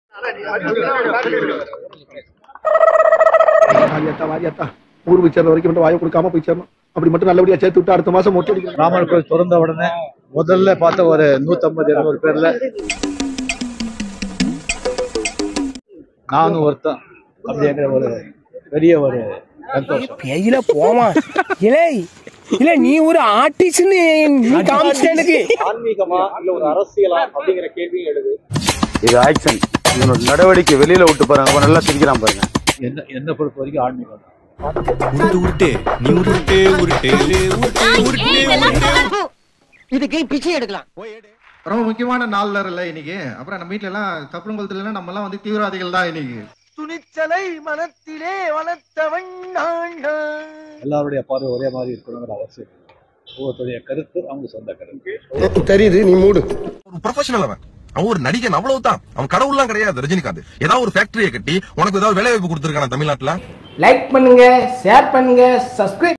வாரியாத்தா வாரியாத்தா ஊர் போய் சேர்ற வரைக்கும் மட்டும் வாயை கொடுக்காம போய் சேரணும் அப்படி மட்டும் நல்லபடியா சேர்த்து விட்டு அடுத்த மாசம் மொட்டை அடிக்கணும் ராமர் கோயில் திறந்த உடனே முதல்ல பார்த்த ஒரு நூத்தம்பது இருநூறு பேர்ல நானும் ஒருத்தன் அப்படிங்கிற ஒரு பெரிய ஒரு சந்தோஷம் பேயில போமா இலே இல்ல நீ ஒரு ஆர்டிஸ்ட்னு நீ காமிச்சிட்ட எனக்கு ஆன்மீகமா இல்ல ஒரு அரசியலா அப்படிங்கிற கேள்வியும் எழுது இது ஆக்ஷன் இவனோட நடவடிக்கை வெளியில விட்டு பாருங்க அவன் நல்லா சிரிக்கிறான் பாருங்க என்ன என்ன பொறுத்த வரைக்கும் ஆன்மீகம் தான் இதுக்கு பிச்சை எடுக்கலாம் ரொம்ப முக்கியமான நாள்ல இல்ல இன்னைக்கு அப்புறம் நம்ம வீட்ல எல்லாம் கப்பலங்குளத்துல எல்லாம் நம்ம எல்லாம் வந்து தீவிரவாதிகள் தான் இன்னைக்கு துணிச்சலை மனத்திலே வளர்த்தவன் நான் எல்லாருடைய பார்வை ஒரே மாதிரி இருக்கணுங்கிற அவசியம் இல்லை. ஒவ்வொருத்தருடைய கருத்து அவங்க சொந்த கருத்து தெரியுது நீ மூடு ஒரு ப்ரொஃபஷனல் அவன் அவன் ஒரு நடிகன் அவ்வளவுதான் அவன் கடவுள்லாம் கிடையாது ரஜினிகாந்த் ஏதாவது ஒரு ஃபேக்டரியை கட்டி உனக்கு ஏதாவது வேலை வாய்ப்பு கொடுத்துருக்கான தமிழ்நாட்டுல லைக் பண்ணுங்க ஷேர் பண்ணுங்க சப்ஸ்கிரைப்